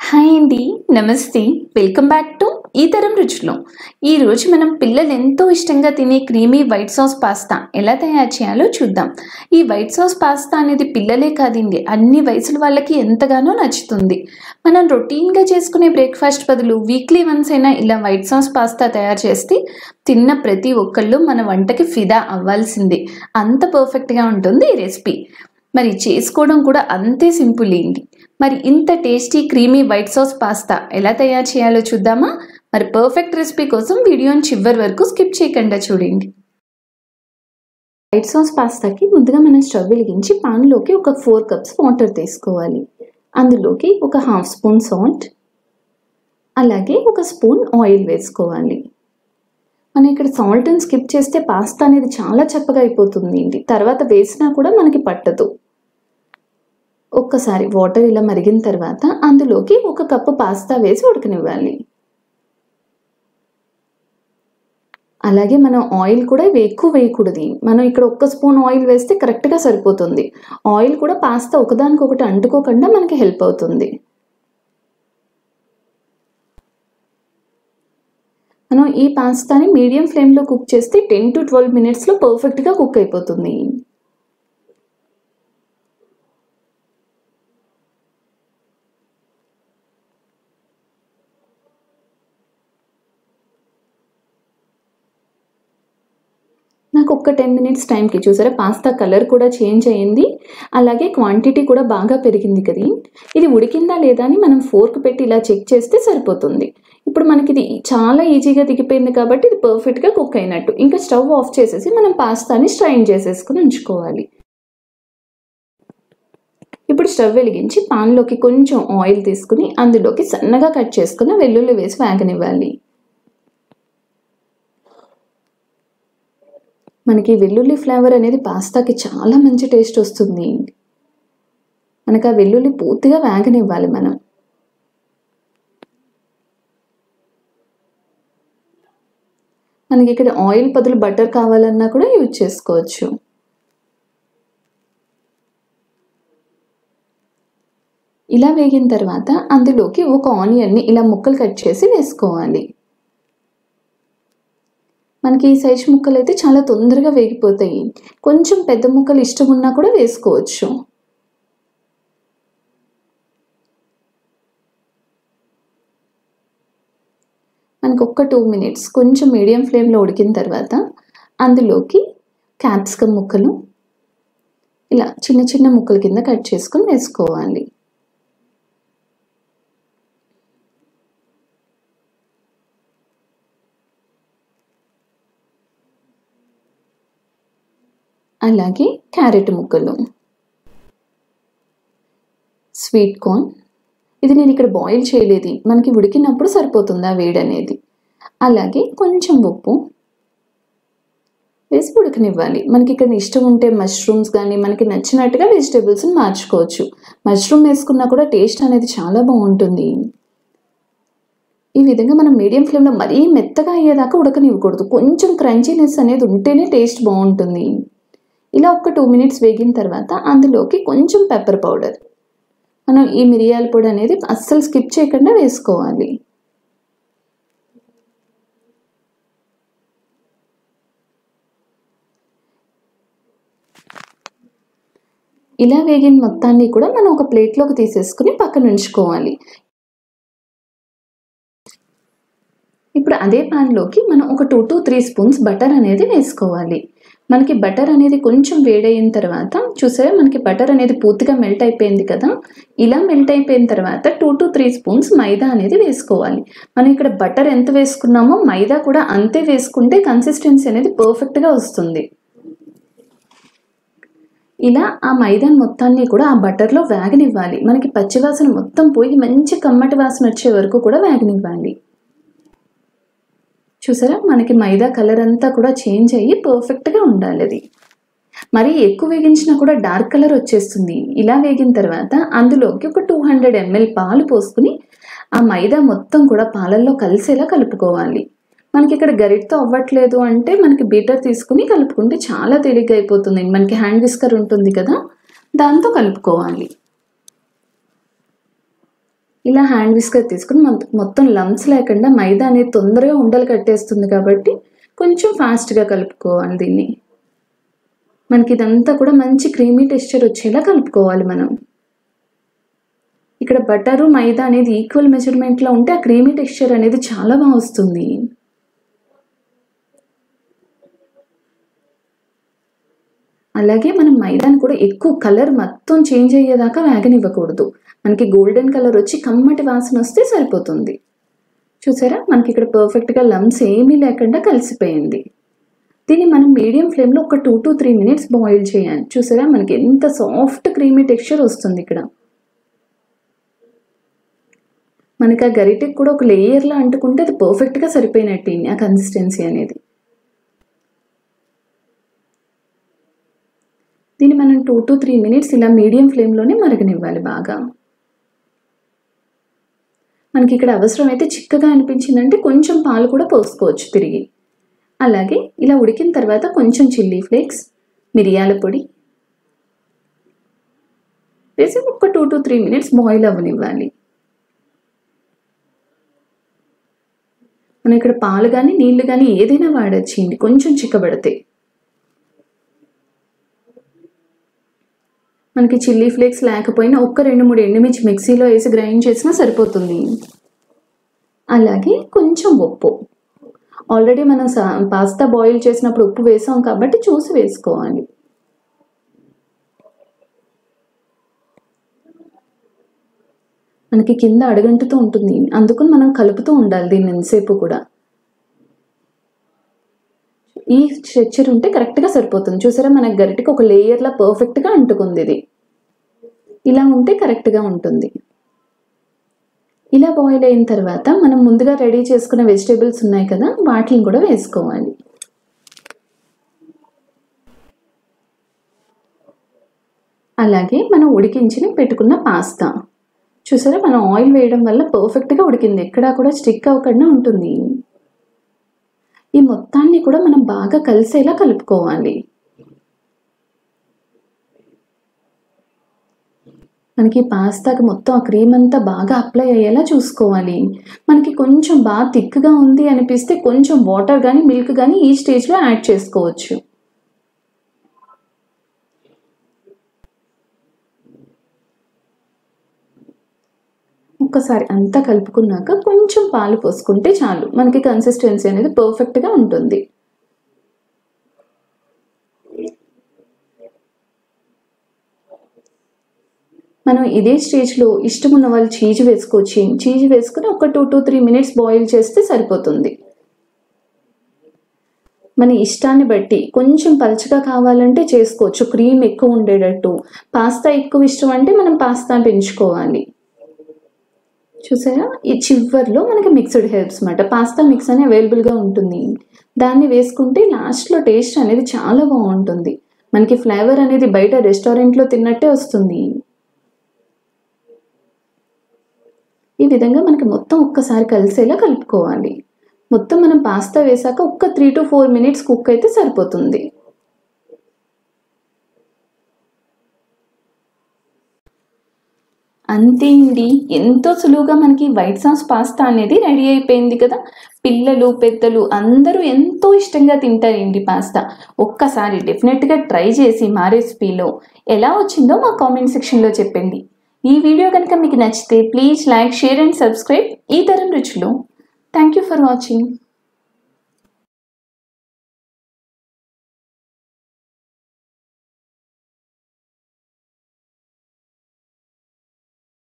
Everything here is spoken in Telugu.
హాయ్ అండి నమస్తే వెల్కమ్ బ్యాక్ టు ఈ తరం రుచులు ఈరోజు మనం పిల్లలు ఎంతో ఇష్టంగా తినే క్రీమీ వైట్ సాస్ పాస్తా ఎలా తయారు చేయాలో చూద్దాం ఈ వైట్ సాస్ పాస్తా అనేది పిల్లలే కాదండి అన్ని వయసుల వాళ్ళకి ఎంతగానో నచ్చుతుంది మనం రొటీన్గా చేసుకునే బ్రేక్ఫాస్ట్ బదులు వీక్లీ వన్స్ అయినా ఇలా వైట్ సాస్ పాస్తా తయారు చేస్తే తిన్న ప్రతి ఒక్కళ్ళు మన వంటకి ఫిదా అవ్వాల్సిందే అంత పర్ఫెక్ట్గా ఉంటుంది ఈ రెసిపీ మరి చేసుకోవడం కూడా అంతే సింపుల్ ఏంటి మరి ఇంత tasty creamy white sauce pasta ఎలా తయారు చేయాలో చూద్దామా మరి పర్ఫెక్ట్ రెసిపీ కోసం వీడియోని చివరి వరకు స్కిప్ చేయకుండా చూడండి వైట్ సాస్ పాస్తాకి ముందుగా మనం స్టవ్ వెలిగించి పాన్లోకి ఒక ఫోర్ కప్స్ వాటర్ తీసుకోవాలి అందులోకి ఒక హాఫ్ స్పూన్ సాల్ట్ అలాగే ఒక స్పూన్ ఆయిల్ వేసుకోవాలి మనం ఇక్కడ సాల్ట్ని స్కిప్ చేస్తే పాస్తా అనేది చాలా చప్పగా అయిపోతుంది ఏంటి తర్వాత వేసినా కూడా మనకి పట్టదు ఒక్కసారి వాటర్ ఇలా మరిగిన తర్వాత అందులోకి ఒక కప్పు పాస్తా వేసి ఉడకనివ్వాలి అలాగే మనం ఆయిల్ కూడా ఎక్కువ వేయకూడదు మనం ఇక్కడ ఒక్క స్పూన్ ఆయిల్ వేస్తే కరెక్ట్గా సరిపోతుంది ఆయిల్ కూడా పాస్తా ఒకదానికొకటి అంటుకోకుండా మనకి హెల్ప్ అవుతుంది మనం ఈ పాస్తాని మీడియం ఫ్లేమ్లో కుక్ చేస్తే టెన్ టు ట్వెల్వ్ మినిట్స్లో పర్ఫెక్ట్గా కుక్ అయిపోతుంది నాకు ఒక్క టెన్ మినిట్స్ టైంకి చూసారా పాస్తా కలర్ కూడా చేంజ్ అయ్యింది అలాగే క్వాంటిటీ కూడా బాగా పెరిగింది కదా ఇది ఉడికిందా లేదా అని మనం ఫోర్క్ పెట్టి ఇలా చెక్ చేస్తే సరిపోతుంది ఇప్పుడు మనకి ఇది చాలా ఈజీగా దిగిపోయింది కాబట్టి ఇది పర్ఫెక్ట్గా కుక్ అయినట్టు ఇంకా స్టవ్ ఆఫ్ చేసేసి మనం పాస్తాని స్ట్రైన్ చేసేసుకుని ఉంచుకోవాలి ఇప్పుడు స్టవ్ వెలిగించి పాన్లోకి కొంచెం ఆయిల్ తీసుకుని అందులోకి సన్నగా కట్ చేసుకుని వెల్లుల్లి వేసి వేగనివ్వాలి మనకి వెల్లుల్లి ఫ్లేవర్ అనేది పాస్తాకి చాలా మంచి టేస్ట్ వస్తుంది మనకు ఆ వెల్లుల్లి పూర్తిగా వేగనివ్వాలి మనం మనకి ఇక్కడ ఆయిల్ బదులు బటర్ కావాలన్నా కూడా యూజ్ చేసుకోవచ్చు ఇలా వేగిన తర్వాత అందులోకి ఒక ఆనియన్ని ఇలా ముక్కలు కట్ చేసి వేసుకోవాలి మనకి ఈ సైజ్ ముక్కలు అయితే చాలా తొందరగా వేగిపోతాయి కొంచెం పెద్ద ముక్కలు ఇష్టం ఉన్నా కూడా వేసుకోవచ్చు మనకు ఒక్క టూ మినిట్స్ కొంచెం మీడియం ఫ్లేమ్లో ఉడికిన తర్వాత అందులోకి క్యాప్సికమ్ ముక్కలు ఇలా చిన్న చిన్న ముక్కల కింద కట్ చేసుకొని వేసుకోవాలి అలాగే క్యారెట్ ముక్కలు స్వీట్ కార్న్ ఇది నేను ఇక్కడ బాయిల్ చేయలేదు మనకి ఉడికినప్పుడు సరిపోతుంది ఆ వేడి అనేది అలాగే కొంచెం ఉప్పు వేసి ఉడకనివ్వాలి మనకి ఇక్కడ ఇష్టం ఉంటే మష్రూమ్స్ కానీ మనకి నచ్చినట్టుగా వెజిటేబుల్స్ని మార్చుకోవచ్చు మష్రూమ్ వేసుకున్నా కూడా టేస్ట్ అనేది చాలా బాగుంటుంది ఈ విధంగా మనం మీడియం ఫ్లేమ్లో మరీ మెత్తగా అయ్యేదాకా ఉడకనివ్వకూడదు కొంచెం క్రంచీనెస్ అనేది ఉంటేనే టేస్ట్ బాగుంటుంది ఇలా ఒక టూ మినిట్స్ వేగిన తర్వాత అందులోకి కొంచెం పెప్పర్ పౌడర్ మనం ఈ మిరియాల పొడి అనేది అస్సలు స్కిప్ చేయకుండా వేసుకోవాలి ఇలా వేగిన మొత్తాన్ని కూడా మనం ఒక ప్లేట్లోకి తీసేసుకుని పక్కన ఉంచుకోవాలి ఇప్పుడు అదే ప్యాన్లోకి మనం ఒక two to three spoons butter అనేది వేసుకోవాలి మనకి బటర్ అనేది కొంచెం వేడయిన తర్వాత చూసారా మనకి బటర్ అనేది పూర్తిగా మెల్ట్ అయిపోయింది కదా ఇలా మెల్ట్ అయిపోయిన తర్వాత టూ టు త్రీ స్పూన్స్ మైదా అనేది వేసుకోవాలి మనం ఇక్కడ బటర్ ఎంత వేసుకున్నామో మైదా కూడా అంతే వేసుకుంటే కన్సిస్టెన్సీ అనేది పర్ఫెక్ట్గా వస్తుంది ఇలా ఆ మైదాన్ మొత్తాన్ని కూడా ఆ బటర్లో వేగనివ్వాలి మనకి పచ్చివాసన మొత్తం పోయి మంచి కమ్మటి వాసన వచ్చే వరకు కూడా వేగనివ్వాలి చూసారా మనకి మైదా కలర్ అంతా కూడా చేంజ్ అయ్యి పర్ఫెక్ట్గా ఉండాలి అది మరి ఎక్కువ వేగించినా కూడా డార్క్ కలర్ వచ్చేస్తుంది ఇలా వేగిన తర్వాత అందులోకి ఒక టూ హండ్రెడ్ ఎంఎల్ పాలు పోసుకుని ఆ మైదా మొత్తం కూడా పాలల్లో కలిసేలా కలుపుకోవాలి మనకి ఇక్కడ గరిటతో అవ్వట్లేదు అంటే మనకి బీటర్ తీసుకుని కలుపుకుంటే చాలా తేలిగ్గా అయిపోతుంది మనకి హ్యాండ్ విస్కర్ ఉంటుంది కదా దాంతో కలుపుకోవాలి ఇలా హ్యాండ్ విస్కర్ తీసుకుని మొత్తం- మొత్తం లంప్స్ లేకుండా మైదా అనేది తొందరగా ఉండలు కట్టేస్తుంది కాబట్టి కొంచెం ఫాస్ట్గా కలుపుకోవాలి దీన్ని మనకి ఇదంతా కూడా మంచి క్రీమీ టెక్స్చర్ వచ్చేలా కలుపుకోవాలి మనం ఇక్కడ బటరు మైదా అనేది ఈక్వల్ మెజర్మెంట్లో ఉంటే ఆ క్రీమీ టెక్స్చర్ అనేది చాలా బాగా వస్తుంది అలాగే మనం మైదాని కూడా ఎక్కువ కలర్ మొత్తం చేంజ్ అయ్యేదాకా వేగనివ్వకూడదు మనకి గోల్డెన్ కలర్ వచ్చి కమ్మటి వాసన వస్తే సరిపోతుంది చూసారా మనకి ఇక్కడ పర్ఫెక్ట్గా లమ్స్ ఏమీ లేకుండా కలిసిపోయింది దీన్ని మనం మీడియం ఫ్లేమ్లో ఒక two to three minutes boil చేయాలి చూసారా మనకి ఎంత సాఫ్ట్ క్రీమీ టెక్స్చర్ వస్తుంది ఇక్కడ మనకి ఆ గరిటెకి కూడా ఒక లేయర్లా అంటుకుంటే అది పర్ఫెక్ట్గా సరిపోయినట్టు ఆ కన్సిస్టెన్సీ అనేది దీన్ని మనం టూ టు త్రీ మినిట్స్ ఇలా మీడియం ఫ్లేమ్లోనే మరగనివ్వాలి బాగా మనకి ఇక్కడ అవసరమైతే చిక్కగా అనిపించిందంటే కొంచెం పాలు కూడా పోసుకోవచ్చు తిరిగి అలాగే ఇలా ఉడికిన తర్వాత కొంచెం చిల్లీ ఫ్లేక్స్ మిరియాల పొడి వేసి ఒక two to three minutes boil అవ్వనివ్వాలి మనం ఇక్కడ పాలు కానీ నీళ్లు కానీ ఏదైనా వాడచ్చండి కొంచెం చిక్కబడితే మనకి చిల్లీ ఫ్లేక్స్ లేకపోయినా ఒక్క రెండు మూడు ఎండుమిర్చి మిక్సీలో వేసి గ్రైండ్ చేసినా సరిపోతుంది అలాగే కొంచెం ఉప్పు ఆల్రెడీ మనం పాస్తా బాయిల్ చేసినప్పుడు ఉప్పు వేసాం కాబట్టి చూసి వేసుకోవాలి మనకి కింద అడగంటుతూ ఉంటుంది అందుకని మనం కలుపుతూ ఉండాలి దీన్ని ఎంతసేపు కూడా ఈ స్ట్రెచ్చర్ ఉంటే కరెక్ట్గా సరిపోతుంది చూసారా మనకి గరిటకి ఒక లేయర్లా పర్ఫెక్ట్గా అంటుకుంది ఇది ఇలా ఉంటే కరెక్ట్గా ఉంటుంది ఇలా బాయిల్ అయిన తర్వాత మనం ముందుగా రెడీ చేసుకున్న వెజిటేబుల్స్ ఉన్నాయి కదా వాటిని కూడా వేసుకోవాలి అలాగే మనం ఉడికించిన పెట్టుకున్న పాస్తా చూసారా మనం ఆయిల్ వేయడం వల్ల పర్ఫెక్ట్గా ఉడికింది ఎక్కడా కూడా స్టిక్ అవ్వకుండా ఉంటుంది ఈ మొత్తాన్ని కూడా మనం బాగా కలిసేలా కలుపుకోవాలి మనకి పాస్తాకి మొత్తం ఆ క్రీమ్ అంతా బాగా అప్లై అయ్యేలా చూసుకోవాలి మనకి కొంచెం బాగా థిక్గా ఉంది అనిపిస్తే కొంచెం వాటర్ కానీ మిల్క్ కానీ ఈ స్టేజ్లో యాడ్ చేసుకోవచ్చు ఒక్కసారి అంతా కలుపుకున్నాక కొంచెం పాలు పోసుకుంటే చాలు మనకి కన్సిస్టెన్సీ అనేది పర్ఫెక్ట్గా ఉంటుంది మనం ఇదే స్టేజ్లో ఇష్టం ఉన్న వాళ్ళు చీజ్ వేసుకోవచ్చు చీజ్ వేసుకుని ఒక two to three minutes boil చేస్తే సరిపోతుంది మన ఇష్టాన్ని బట్టి కొంచెం పలచగా కావాలంటే చేసుకోవచ్చు క్రీమ్ ఎక్కువ ఉండేటట్టు పాస్తా ఎక్కువ ఇష్టం అంటే మనం పాస్తా పెంచుకోవాలి చూసారా ఈ చివర్లో మనకి మిక్స్డ్ హెర్బ్స్ అనమాట పాస్తా మిక్స్ అని అవైలబుల్గా ఉంటుంది దాన్ని వేసుకుంటే లాస్ట్లో టేస్ట్ అనేది చాలా బాగుంటుంది మనకి ఫ్లేవర్ అనేది బయట రెస్టారెంట్లో తిన్నట్టే వస్తుంది ఈ విధంగా మనకి మొత్తం ఒక్కసారి కలిసేలా కలుపుకోవాలి మొత్తం మనం పాస్తా వేసాక ఒక్క three to four minutes cook అయితే సరిపోతుంది అంతే అండి ఎంతో సులువుగా మనకి వైట్ సాస్ పాస్తా అనేది రెడీ అయిపోయింది కదా పిల్లలు పెద్దలు అందరూ ఎంతో ఇష్టంగా తింటారండి పాస్తా ఒక్కసారి డెఫినెట్గా ట్రై చేసి మా రెసిపీలో ఎలా వచ్చిందో మా కామెంట్ సెక్షన్లో చెప్పండి ఈ వీడియో కనుక మీకు నచ్చితే please like share and subscribe ఈ తరం రుచులు థ్యాంక్ యూ ఫర్ వాచింగ్